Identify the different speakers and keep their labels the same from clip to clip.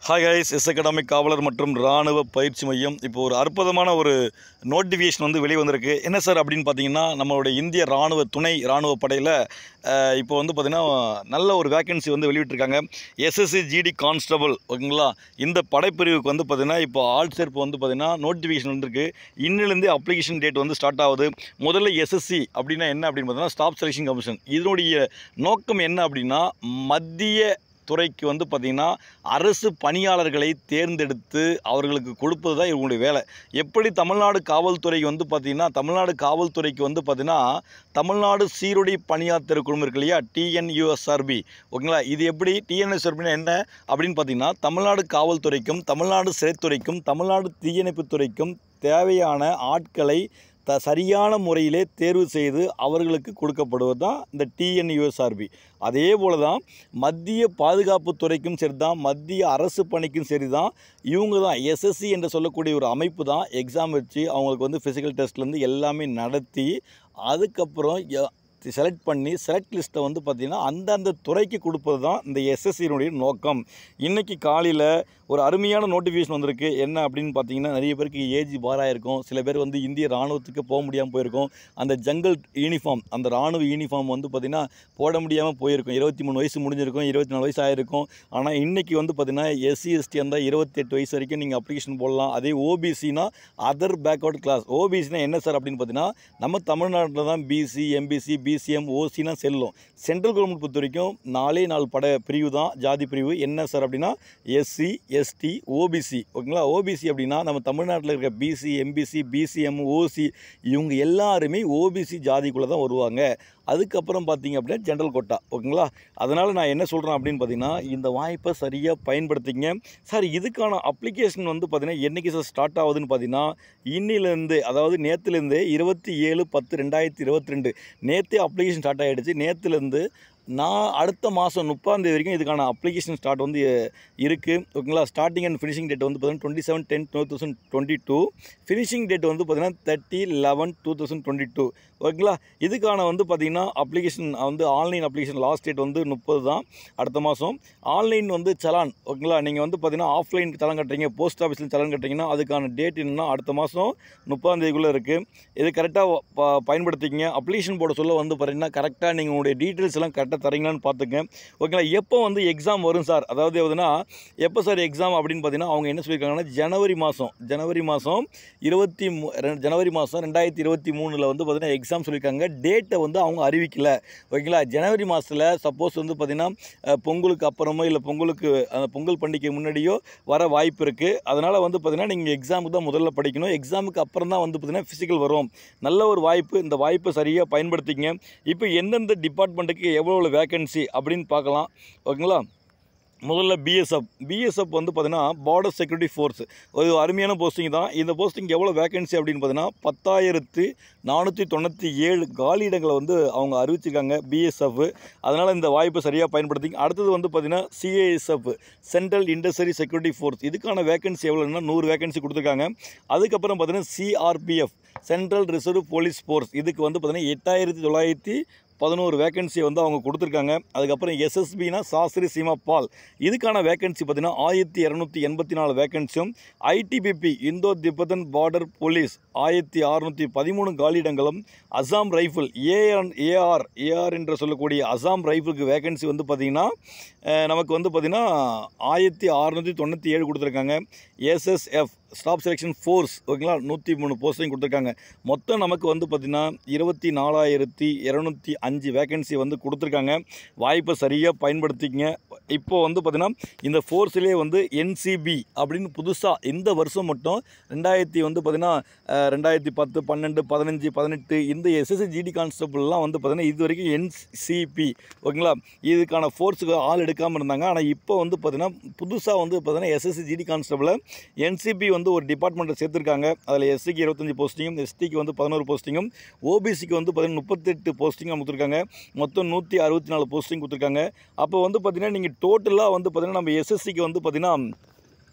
Speaker 1: hi guys S academic காவலர் மற்றும் இராணுவ பயிற்சி மையம் இப்போ ஒரு அற்புதமான ஒரு நோட்டிஃபிகேஷன் வந்து வெளியே வந்திருக்கு என்ன சார் அப்படின்னு பார்த்தீங்கன்னா நம்மளுடைய இந்திய இராணுவ துணை இராணுவ படையில் இப்போ வந்து பார்த்திங்கன்னா நல்ல ஒரு வேகன்சி வந்து வெளியிட்டிருக்காங்க எஸ்எஸ்சி ஜிடி கான்ஸ்டபிள் ஓகேங்களா இந்த படைப்பிரிவுக்கு வந்து பார்த்திங்கன்னா இப்போ ஆள் சேர்ப்பு வந்து பார்த்திங்கன்னா நோட்டிஃபிகேஷன் வந்திருக்கு இன்னிலேருந்தே அப்ளிகேஷன் டேட் வந்து ஸ்டார்ட் ஆகுது முதல்ல எஸ்எஸ்சி அப்படின்னா என்ன அப்படின்னு பார்த்தீங்கன்னா ஸ்டாஃப் செலெக்ஷன் கமிஷன் இதனுடைய நோக்கம் என்ன அப்படின்னா மத்திய துறைக்கு வந்து பார்த்திங்கன்னா அரசு பணியாளர்களை தேர்ந்தெடுத்து அவர்களுக்கு கொடுப்பது தான் இவங்களுடைய வேலை எப்படி தமிழ்நாடு காவல்துறை வந்து பார்த்திங்கன்னா தமிழ்நாடு காவல்துறைக்கு வந்து பார்த்திங்கன்னா தமிழ்நாடு சீருடை பணியாளர் குழுமம் இருக்கு இல்லையா டிஎன்யூஎஸ்ஆர்பி ஓகேங்களா இது எப்படி டிஎன்எஸ்ஆர்பினா என்ன அப்படின்னு பார்த்தீங்கன்னா தமிழ்நாடு காவல்துறைக்கும் தமிழ்நாடு சிறைத்துறைக்கும் தமிழ்நாடு தீயணைப்புத்துறைக்கும் தேவையான ஆட்களை த சரியான முறையிலே தேர்வு செய்து அவர்களுக்கு கொடுக்கப்படுவது தான் இந்த டிஎன்யூஎஸ்ஆர்பி அதே போல் தான் மத்திய பாதுகாப்பு துறைக்கும் சரி தான் மத்திய அரசு பணிக்கும் சரி தான் இவங்க தான் எஸ்எஸ்சி என்று சொல்லக்கூடிய ஒரு அமைப்பு தான் எக்ஸாம் வச்சு அவங்களுக்கு வந்து ஃபிசிக்கல் டெஸ்ட்லேருந்து எல்லாமே நடத்தி அதுக்கப்புறம் எ- செலக்ட் பண்ணி செலக்ட் லிஸ்ட்டை வந்து பார்த்திங்கன்னா அந்தந்த துறைக்கு கொடுப்பது தான் இந்த எஸ்எஸ்சியினுடைய நோக்கம் இன்றைக்கி காலையில் ஒரு அருமையான நோட்டிஃபிகேஷன் வந்திருக்கு என்ன அப்படின்னு பார்த்தீங்கன்னா நிறைய பேருக்கு ஏஜ் பாராக இருக்கும் சில பேர் வந்து இந்திய ராணுவத்துக்கு போக முடியாமல் போயிருக்கும் அந்த ஜங்கல் யூனிஃபார்ம் அந்த ராணுவ யூனிஃபார்ம் வந்து பார்த்திங்கன்னா போட முடியாமல் போயிருக்கும் இருபத்தி மூணு வயசு முடிஞ்சிருக்கும் இருபத்தி நாலு வயசு ஆயிருக்கும் ஆனால் இன்றைக்கி வந்து பார்த்திங்கன்னா எஸ்சி எஸ்டி இருந்தால் இருபத்தெட்டு வயசு வரைக்கும் நீங்கள் அப்ளிகேஷன் போடலாம் அதே ஓபிசினா அதர் பேக்வர்ட் கிளாஸ் ஓபிசினா என்ன சார் அப்படின்னு பார்த்தீங்கன்னா நம்ம தமிழ்நாட்டில் தான் பிசி எம்பிசி பிசிஎம் ஓசினா செல்லும் சென்ட்ரல் கவர்மெண்ட் பொறுத்த வரைக்கும் நாலே நாலு பட பிரிவு தான் ஜாதி பிரிவு என்ன சார் அப்படின்னா எஸ்சி எஸ்டி ஓபிசி ஓகேங்களா ஓபிசி அப்படின்னா நம்ம தமிழ்நாட்டில் இருக்க பிசி எம்பிசி பிசிஎம் ஓசி இவங்க எல்லாருமே ஓபிசி ஜாதிக்குள்ளே தான் வருவாங்க அதுக்கப்புறம் பார்த்தீங்க அப்படின்னா ஜென்ரல் கோட்டா ஓகேங்களா அதனால் நான் என்ன சொல்கிறேன் அப்படின்னு பார்த்தீங்கன்னா இந்த வாய்ப்பை சரியாக பயன்படுத்திங்க சார் இதுக்கான அப்ளிகேஷன் வந்து பார்த்தீங்கன்னா என்றைக்கு சார் ஸ்டார்ட் ஆகுதுன்னு பார்த்தீங்கன்னா இன்னிலேருந்து அதாவது நேற்றுலேருந்து இருபத்தி ஏழு பத்து ரெண்டாயிரத்தி இருபத்தி ரெண்டு நேற்றே அப்ளிகேஷன் ஸ்டார்ட் ஆகிடுச்சு நேற்றுலேருந்து நான் அடுத்த மாதம் முப்பாந்தேதி வரைக்கும் இதுக்கான அப்ளிகேஷன் ஸ்டார்ட் வந்து இருக்குது ஓகேங்களா ஸ்டார்டிங் அண்ட் ஃபினிஷிங் டேட் வந்து பார்த்தீங்கன்னா twenty seven ten two thousand twenty two finishing date வந்து பார்த்தீங்கன்னா thirty eleven two thousand twenty two ஓகேங்களா இதுக்கான வந்து பார்த்தீங்கன்னா அப்ளிகேஷன் வந்து ஆன்லைன் அப்ளிகேஷன் லாஸ்ட் டேட் வந்து முப்பது தான் அடுத்த மாதம் ஆன்லைன் வந்து சலான் ஓகேங்களா நீங்கள் வந்து பார்த்தீங்கன்னா ஆஃப்லைன் சலான் கட்டுறீங்க போஸ்ட் ஆஃபீஸில் சலான் கட்டுறீங்கன்னா அதுக்கான டேட் என்னன்னா அடுத்த மாதம் முப்பதாம் தேதிக்குள்ளே இருக்குது இது கரெக்டாக ப பயன்படுத்திக்கங்க அப்ளிகேஷன் போட சொல்ல வந்து பார்த்தீங்கன்னா கரெக்டாக நீங்கள் உங்களுடைய டீட்டெயில்ஸ் எல்லாம் கரெக்டாக தரீங்களான்னு பார்த்துங்க ஓகேங்களா எப்போ வந்து எக்ஸாம் வரும் சார் அதாவது எதுனா எப்போ சார் எக்ஸாம் அப்படின்னு பார்த்தீங்கன்னா அவங்க என்ன சொல்லியிருக்காங்கன்னா ஜனவரி மாதம் ஜனவரி மாதம் இருபத்தி மூ ரெ- ஜனவரி மாதம் ரெண்டாயிரத்தி இருபத்தி மூணில் வந்து பார்த்தீங்கன்னா எக்ஸாம் சொல்லியிருக்காங்க டேட்டை வந்து அவங்க அறிவிக்கல ஓகேங்களா ஜனவரி மாதத்தில் சப்போஸ் வந்து பார்த்திங்கன்னா அஹ், பொங்கலுக்கு அப்புறமோ இல்லை பொங்கலுக்கு அந்த பொங்கல் பண்டிகை முன்னாடியோ வர வாய்ப்பு இருக்குது அதனால் வந்து பார்த்திங்கன்னா நீங்கள் எக்ஸாமுக்கு தான் முதல்ல படிக்கணும் எக்ஸாமுக்கு அப்புறம் தான் வந்து பார்த்திங்கன்னா ஃபிசிக்கல் வரும் நல்ல ஒரு வாய்ப்பு இந்த வாய்ப்பை சரியாக பயன்படுத்திங்க இப்போ எந்தெந்த டிபார்ட்மெண்ட்டுக்கு எவ்வளோ வேகன்சி அப்படின்னு பார்க்கலாம் ஓகேங்களா முதல்ல பிஎஸ்எஃப் பிஎஸ்எஃப் வந்து பார்த்தீங்கன்னா பார்டர் செக்யூரிட்டி ஃபோர்ஸ் ஒரு அருமையான போஸ்டிங் தான் இந்த போஸ்டிங் எவ்வளோ வேகன்சி அப்படின்னு பார்த்தீங்கன்னா பத்தாயிரத்து நானூற்றி தொண்ணூற்றி ஏழு காலியிடங்களை வந்து அவங்க அறிவிச்சிருக்காங்க பிஎஸ்எஃப் அதனால் இந்த வாய்ப்பை சரியாக பயன்படுத்திங்க அடுத்தது வந்து பார்த்தீங்கன்னா CASF central industry security force இதுக்கான வேகன்சி எவ்வளோன்னா நூறு வேகன்சி கொடுத்துருக்காங்க அதுக்கப்புறம் பார்த்தீங்கன்னா CRPF central reserve police force இதுக்கு வந்து பார்த்தீங்கன்னா எட்டாயிரத்தி தொள்ளாயிரத்தி பதினோரு வேகன்சி வந்து அவங்க கொடுத்துருக்காங்க அதுக்கப்புறம் எஸ்எஸ்பினா சாஸ்திரி சீமா பால் இதுக்கான வேகன்சி பார்த்தீங்கன்னா ஆயிரத்தி இரநூத்தி எண்பத்தி நாலு வேகன்சியும் ITBP Indo Tibetan border police ஆயிரத்தி அறுநூற்றி பதிமூணு காலியிடங்களும் Assam rifle AR AR AR என்று சொல்லக்கூடிய அசாம் ரைஃபிளுக்கு வேகன்சி வந்து பார்த்திங்கன்னா அஹ், நமக்கு வந்து பார்த்திங்கன்னா ஆயிரத்தி அறுநூற்றி தொண்ணூற்றி ஏழு கொடுத்துருக்காங்க எஸ்எஸ்எஃப் ஸ்டாப் செலெக்ஷன் ஃபோர்ஸ் ஓகேங்களா நூற்றி மூணு போஸ்டிங் கொடுத்துருக்காங்க மொத்தம் நமக்கு வந்து பார்த்திங்கன்னா இருபத்தி நாலாயிரத்தி இரநூத்தி அஞ்சு வேகன்சி வந்து கொடுத்துருக்காங்க வாய்ப்பை சரியாக பயன்படுத்திக்கங்க இப்போ வந்து பார்த்திங்கன்னா இந்த ஃபோர்ஸ்லேயே வந்து என்சிபி அப்படின்னு புதுசாக இந்த வருஷம் மட்டும் ரெண்டாயிரத்தி வந்து பார்த்திங்கன்னா அஹ், ரெண்டாயிரத்தி பத்து பன்னெண்டு பதினஞ்சு பதினெட்டு இந்த எஸ்எஸ்சி ஜிடி கான்ஸ்டபிள்லாம் வந்து பார்த்திங்கன்னா இது வரைக்கும் என்சிபி ஓகேங்களா இதுக்கான ஃபோர்ஸுக்கு ஆள் எடுக்காமல் இருந்தாங்க ஆனால் இப்போ வந்து பார்த்திங்கன்னா புதுசாக வந்து பார்த்திங்கன்னா எஸ்எஸ்சி ஜிடி கான்ஸ்டபிளை என்சிபி வந்து ஒரு டிபார்ட்மெண்ட்டை சேர்த்துருக்காங்க அதில் எஸ்சிக்கு இருபத்தஞ்சி போஸ்டிங்கும் எஸ்டிக்கு வந்து பதினோரு போஸ்டிங்கும் ஓபிசிக்கு வந்து பார்த்திங்கன்னா முப்பத்தெட்டு போஸ்டிங் கொடுத்துருக்காங்க மொத்தம் நூற்றி அறுபத்தி நாலு போஸ்டிங் கொடுத்துருக்காங்க அப்போ வந்து பார்த்திங்கன்னா நீங்கள் டோட்டலாக வந்து பார்த்திங்கன்னா நம்ம எஸ்எஸ்சிக்கு வந்து பார்த்திங்கன்னா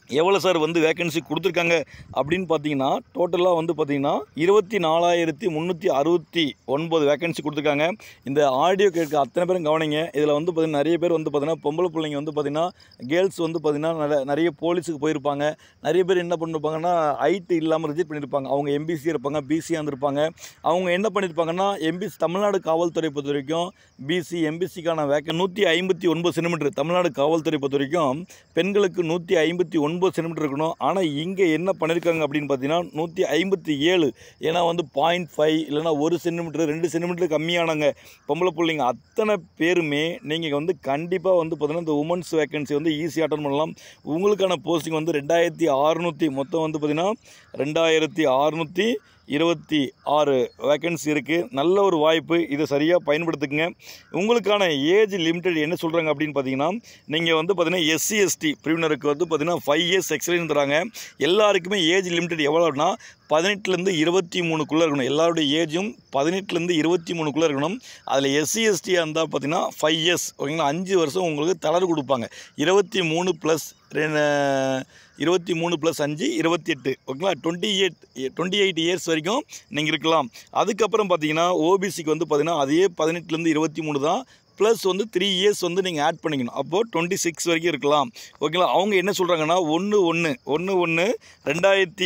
Speaker 1: எவ்வளோ சார் வந்து வேகன்சி கொடுத்துருக்காங்க அப்படின்னு பார்த்தீங்கன்னா டோட்டலாக வந்து பார்த்தீங்கன்னா இருபத்தி நாலாயிரத்தி முந்நூற்றி அறுபத்தி ஒன்பது வேகன்சி கொடுத்துருக்காங்க இந்த ஆடியோ கேட்க அத்தனை பேரும் கவனிங்க இதில் வந்து பார்த்தீங்கன்னா நிறைய பேர் வந்து பார்த்தீங்கன்னா பொம்பளை பிள்ளைங்க வந்து பார்த்தீங்கன்னா கேர்ள்ஸ் வந்து பார்த்தீங்கன்னா நிறைய நிறைய போலீஸுக்கு போயிருப்பாங்க நிறைய பேர் என்ன பண்ணிருப்பாங்கன்னா ஹைட் இல்லாமல் ரிஜெக்ட் பண்ணியிருப்பாங்க அவங்க எம்பிசி இருப்பாங்க பிசியாக இருந்திருப்பாங்க அவங்க என்ன பண்ணியிருப்பாங்கன்னா எம்பிசி தமிழ்நாடு காவல்துறை பொறுத்த வரைக்கும் பிசி எம்பிசிக்கான வேக்க நூற்றி ஐம்பத்தி ஒன்பது சென்டிமீட்டர் தமிழ்நாடு காவல்துறை பொறுத்த வரைக்கும் பெண்களுக்கு நூற்றி ஐம்பத்தி ஒன்பது சென்டிமீட்டர் இருக்கணும் ஆனால் இங்கே என்ன பண்ணியிருக்காங்க அப்படின்னு பார்த்தீங்கன்னா நூற்றி ஐம்பத்தி ஏழு ஏன்னா வந்து பாயிண்ட் ஃபைவ் இல்லைனா ஒரு சென்டிமீட்டர் ரெண்டு சென்டிமீட்டர் கம்மியானங்க பொம்பளை பிள்ளைங்க அத்தனை பேருமே நீங்கள் வந்து கண்டிப்பாக வந்து பார்த்தீங்கன்னா இந்த உமன்ஸ் வேகன்சி வந்து ஈஸியாக அட்டன் பண்ணலாம் உங்களுக்கான போஸ்டிங் வந்து ரெண்டாயிரத்தி அறுநூற்றி மொத்தம் வந்து பார்த்தீங்கன்னா ரெண்டாயிரத்தி அறுநூற்றி இருபத்தி ஆறு வேக்கன்சி இருக்குது நல்ல ஒரு வாய்ப்பு இதை சரியாக பயன்படுத்துக்குங்க உங்களுக்கான ஏஜ் லிமிட்டட் என்ன சொல்கிறாங்க அப்படின்னு பார்த்தீங்கன்னா நீங்கள் வந்து பார்த்தீங்கன்னா எஸ்சி எஸ்டி பிரிவினருக்கு வந்து பார்த்தீங்கன்னா ஃபைவ் இயர்ஸ் எக்ஸ்பீரியன்ஸ் தராங்க எல்லாருக்குமே ஏஜ் லிமிட்டட் எவ்வளோனா பதினெட்டுலேருந்து இருபத்தி மூணுக்குள்ளே இருக்கணும் எல்லாருடைய ஏஜும் பதினெட்டுலேருந்து இருபத்தி மூணுக்குள்ளே இருக்கணும் அதில் எஸ்சி எஸ்டியாக இருந்தால் பார்த்தீங்கன்னா ஃபைவ் இயர்ஸ் ஓகேங்களா அஞ்சு வருஷம் உங்களுக்கு தளர்வு கொடுப்பாங்க இருபத்தி மூணு ப்ளஸ் இருபத்தி மூணு ப்ளஸ் அஞ்சு இருபத்தி எட்டு ஓகேங்களா twenty eight twenty eight years வரைக்கும் நீங்கள் இருக்கலாம் அதுக்கப்புறம் பார்த்தீங்கன்னா ஓபிசிக்கு வந்து பார்த்தீங்கன்னா அதே பதினெட்டுலேருந்து இருபத்தி மூணு தான் ப்ளஸ் வந்து த்ரீ இயர்ஸ் வந்து நீங்கள் ஆட் பண்ணிக்கணும் அப்போது டுவெண்ட்டி சிக்ஸ் வரைக்கும் இருக்கலாம் ஓகேங்களா அவங்க என்ன சொல்கிறாங்கன்னா ஒன்று ஒன்று ஒன்று ஒன்று ரெண்டாயிரத்தி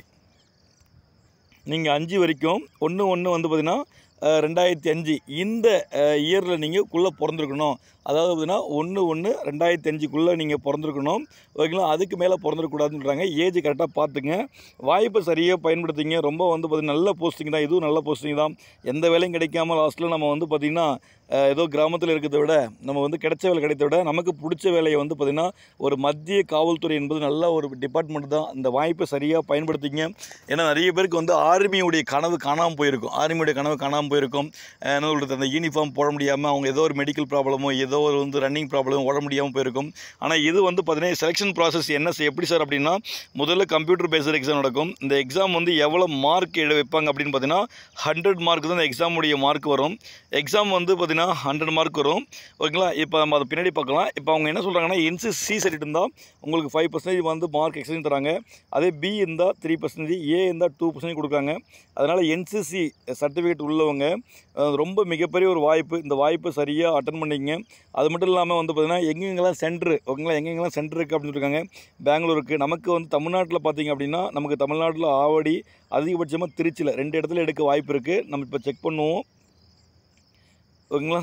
Speaker 1: நீங்கள் அஞ்சு வரைக்கும் ஒன்று ஒன்று வந்து பார்த்தீங்கன்னா அஹ், ரெண்டாயிரத்தி அஞ்சு இந்த இயரில் நீங்கள் குள்ளே பிறந்திருக்கணும் அதாவது பார்த்தீங்கன்னா ஒன்று ஒன்று ரெண்டாயிரத்தி அஞ்சுக்குள்ளே நீங்கள் பிறந்திருக்கணும் ஓகேங்களா அதுக்கு மேலே பிறந்திருக்கக்கூடாதுன்னு சொல்கிறாங்க ஏஜ் கரெக்டாக பார்த்துங்க வாய்ப்பை சரியாக பயன்படுத்திங்க ரொம்ப வந்து பார்த்தீங்கன்னா நல்ல போஸ்டிங் தான் இதுவும் நல்ல போஸ்டிங் தான் எந்த வேலையும் கிடைக்காம லாஸ்ட்டில் நம்ம வந்து பார்த்திங்கன்னா அஹ், ஏதோ கிராமத்தில் இருக்கிறத விட நம்ம வந்து கிடைச்ச வேலை கிடைத்த விட நமக்கு பிடிச்ச வேலையை வந்து பார்த்திங்கன்னா ஒரு மத்திய காவல்துறை என்பது நல்ல ஒரு டிபார்ட்மெண்ட் தான் இந்த வாய்ப்பை சரியாக பயன்படுத்திங்க ஏன்னா நிறைய பேருக்கு வந்து ஆர்மியுடைய கனவு காணாமல் போயிருக்கும் ஆர்மியுடைய கனவு காணாமல் போயிருக்கும் அஹ், என்ன சொல்கிறது அந்த யூனிஃபார்ம் போட முடியாமல் அவங்க ஏதோ ஒரு மெடிக்கல் ப்ராப்ளமோ ஏதோ ஒரு வந்து ரன்னிங் ப்ராப்ளமோ ஓட முடியாமல் போயிருக்கும் ஆனால் இது வந்து பார்த்தீங்கன்னா செலெக்ஷன் ப்ராசஸ் என்ன செய்- எப்படி சார் அப்படின்னா முதல்ல கம்ப்யூட்டர் பேஸ்டு எக்ஸாம் நடக்கும் இந்த எக்ஸாம் வந்து எவ்வளோ மார்க் எடு வைப்பாங்க அப்படின்னு பார்த்தீங்கன்னா ஹண்ட்ரட் மார்க் தான் இந்த எக்ஸாமுடைய மார்க் வரும் எக்ஸாம் வந்து பார்த்தீங்கன்னா ஹண்ட்ரட் மார்க் வரும் ஓகேங்களா இப்போ நம்ம அதை பின்னாடி பார்க்கலாம் இப்போ அவங்க என்ன சொல்கிறாங்கன்னா என்சிசி சர்டிஃபிகேட் இருந்தால் உங்களுக்கு ஃபைவ் பர்சன்டேஜ் வந்து மார்க் எக்ஸ்டென்ட் தராங்க அதே பி இருந்தால் த்ரீ பர்சன்டேஜ் ஏ இருந்தால் டூ பர்சன்டேஜ் கொடுக்காங்க அதனால் என்சிசி சர்டிஃபிகேட் உள்ளவங்க அஹ், ரொம்ப மிகப்பெரிய ஒரு வாய்ப்பு இந்த வாய்ப்பை சரியாக அட்டன் பண்ணிக்கங்க அது மட்டும் இல்லாமல் வந்து பார்த்திங்கன்னா எங்கெங்கெல்லாம் சென்ட்ரு ஓகேங்களா எங்கெங்கெல்லாம் சென்டர் இருக்குது அப்படின்னு இருக்காங்க பெங்களூருக்கு நமக்கு வந்து தமிழ்நாட்டில் பார்த்தீங்க அப்படின்னா நமக்கு தமிழ்நாட்டில் ஆவடி அதிகபட்சமாக திருச்சியில் ரெண்டு இடத்துல எடுக்க வாய்ப்பு இருக்குது நம்ம இப்போ செக் பண்ணுவோம் ஓகேங்களா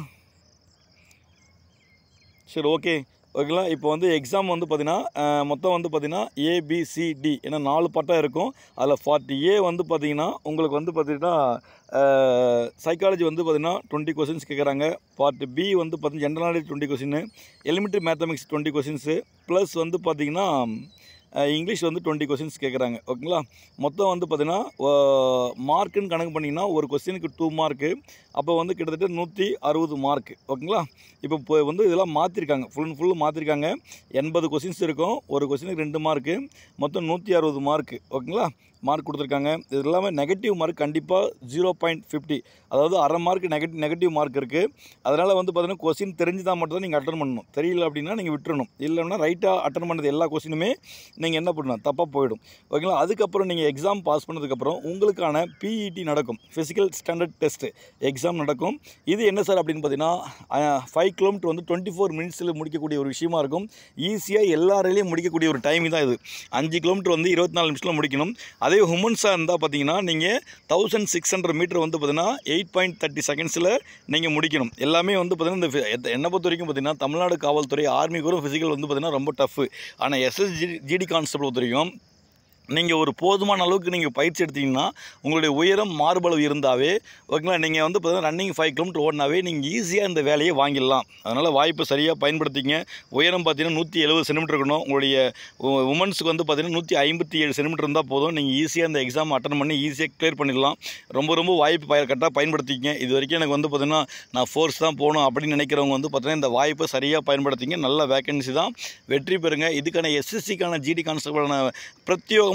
Speaker 1: சரி ஓகே ஓகேங்களா இப்போ வந்து எக்ஸாம் வந்து பார்த்தீங்கன்னா அஹ், மொத்தம் வந்து பார்த்தீங்கன்னா ஏபிசிடி ஏன்னா நாலு பட்டம் இருக்கும் அதில் ஃபார்ட்டி ஏ வந்து பார்த்தீங்கன்னா உங்களுக்கு வந்து பார்த்தீங்கன்னா சைக்காலஜி வந்து பார்த்தீங்கன்னா டுவெண்ட்டி கொஸ்டின்ஸ் கேட்குறாங்க பார்ட் பி வந்து பார்த்தீங்கன்னா general knowledge twenty question elementary mathematics twenty questions plus வந்து பார்த்தீங்கன்னா அஹ், இங்கிலீஷ் வந்து டுவெண்ட்டி கொஸ்டின்ஸ் கேட்குறாங்க ஓகேங்களா மொத்தம் வந்து பார்த்தீங்கன்னா மார்க்குன்னு கணக்கு பண்ணிங்கன்னா ஒரு கொஸ்டினுக்கு டூ மார்க்கு அப்போ வந்து கிட்டத்தட்ட நூற்றி அறுபது மார்க் ஓகேங்களா இப்போ இப்போ வந்து இதெல்லாம் மாற்றிருக்காங்க ஃபுல் அண்ட் ஃபுல்லு மாற்றிருக்காங்க எண்பது கொஸ்டின்ஸ் இருக்கும் ஒரு கொஸ்டினுக்கு ரெண்டு மார்க்கு மொத்தம் நூற்றி அறுபது மார்க்கு ஓகேங்களா மார்க் கொடுத்துருக்காங்க இது எல்லாமே நெகட்டிவ் மார்க் கண்டிப்பாக ஜீரோ பாயிண்ட் ஃபிஃப்டி அதாவது அரை மார்க் நெகட்டிவ் நெகட்டிவ் மார்க் இருக்குது அதனால் வந்து பார்த்தீங்கன்னா கொஸ்டின் தெரிஞ்சுதான் மட்டும் தான் நீங்கள் அட்டன் பண்ணணும் தெரியல அப்படின்னா நீங்கள் விட்டுறணும் இல்லைன்னா ரைட்டாக அட்டன் பண்ணது எல்லா கொஸ்டினுமே நீங்கள் என்ன பண்ணணும் தப்பாக போயிடும் ஓகேங்களா அதுக்கப்புறம் நீங்கள் எக்ஸாம் பாஸ் பண்ணதுக்கப்புறம் உங்களுக்கான பிஇடி நடக்கும் ஃபிசிக்கல் ஸ்டாண்டர்ட் டெஸ்ட்டு எக்ஸாம் நடக்கும் இது என்ன சார் அப்படின்னு பார்த்தீங்கன்னா ஃபைவ் கிலோமீட்டர் வந்து டுவெண்ட்டி ஃபோர் மினிட்ஸில் முடிக்கக்கூடிய ஒரு விஷயமா இருக்கும் ஈஸியாக எல்லாராலையும் முடிக்கக்கூடிய ஒரு டைம் தான் இது அஞ்சு கிலோமீட்டர் வந்து இருபத்தி நாலு நிமிஷத்தில் முடிக்கணும் அதே உமன்ஸாக இருந்தால் பார்த்தீங்கன்னா நீங்கள் தௌசண்ட் சிக்ஸ் ஹண்ட்ரட் மீட்டர் வந்து பார்த்தீங்கன்னா எயிட் பாயிண்ட் தேர்ட்டி செகண்ட்ஸில் நீங்கள் முடிக்கணும் எல்லாமே வந்து பார்த்தீங்கன்னா இந்த fi- எத்த- என்னை பொறுத்த வரைக்கும் பார்த்தீங்கன்னா தமிழ்நாடு காவல்துறை ஆர்மிக்கு வரும் ஃபிசிக்கல் வந்து பார்த்தீங்கன்னா ரொம்ப டஃப்பு ஆனால் எஸ்எஸ்ஜி ஜிடி கான்ஸ்டபிள் பொறுத்த வரைக்கும் நீங்கள் ஒரு போதுமான அளவுக்கு நீங்கள் பயிற்சி எடுத்தீங்கன்னா உங்களுடைய உயரம் மார்பளவு இருந்தாவே ஓகேங்களா நீங்கள் வந்து பார்த்தீங்கன்னா ரன்னிங் ஃபைவ் கிலோமீட்டர் ஓடினாவே நீங்கள் ஈஸியாக இந்த வேலையை வாங்கிடலாம் அதனால் வாய்ப்பு சரியாக பயன்படுத்திங்க உயரம் பார்த்தீங்கன்னா நூற்றி எழுபது சென்டிமீட்டர் இருக்கணும் உங்களுடைய உமன்ஸுக்கு வந்து பார்த்தீங்கன்னா நூற்றி ஐம்பத்தி ஏழு சென்டிமீட்டர் இருந்தால் போதும் நீங்கள் ஈஸியாக இந்த எக்ஸாம் அட்டன் பண்ணி ஈஸியாக கிளியர் பண்ணிடலாம் ரொம்ப ரொம்ப வாய்ப்பு பய கரெக்டாக பயன்படுத்திங்க இது வரைக்கும் எனக்கு வந்து பார்த்தீங்கன்னா நான் ஃபோர்ஸ் தான் போகணும் அப்படின்னு நினைக்கிறவங்க வந்து பார்த்தீங்கன்னா இந்த வாய்ப்பை சரியாக பயன்படுத்திங்க நல்ல வேகன்சி தான் வெற்றி பெறுங்க இதுக்கான எஸ்எஸ்சிக்கான ஜிடி கான்ஸ்டபிளான பிரத்யோகமாக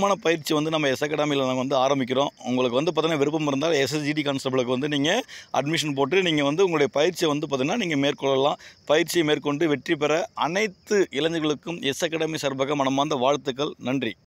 Speaker 1: அற்புதமான பயிற்சி வந்து நம்ம எஸ் அகாடமியில் நாங்கள் வந்து ஆரம்பிக்கிறோம் உங்களுக்கு வந்து பார்த்தீங்கன்னா விருப்பம் இருந்தால் எஸ்எஸ்ஜிடி கான்ஸ்டபிளுக்கு வந்து நீங்கள் அட்மிஷன் போட்டு நீங்கள் வந்து உங்களுடைய பயிற்சியை வந்து பார்த்தீங்கன்னா நீங்கள் மேற்கொள்ளலாம் பயிற்சியை மேற்கொண்டு வெற்றி பெற அனைத்து இளைஞர்களுக்கும் எஸ் அகாடமி சார்பாக மனமார்ந்த வாழ்த்துக்கள் நன்றி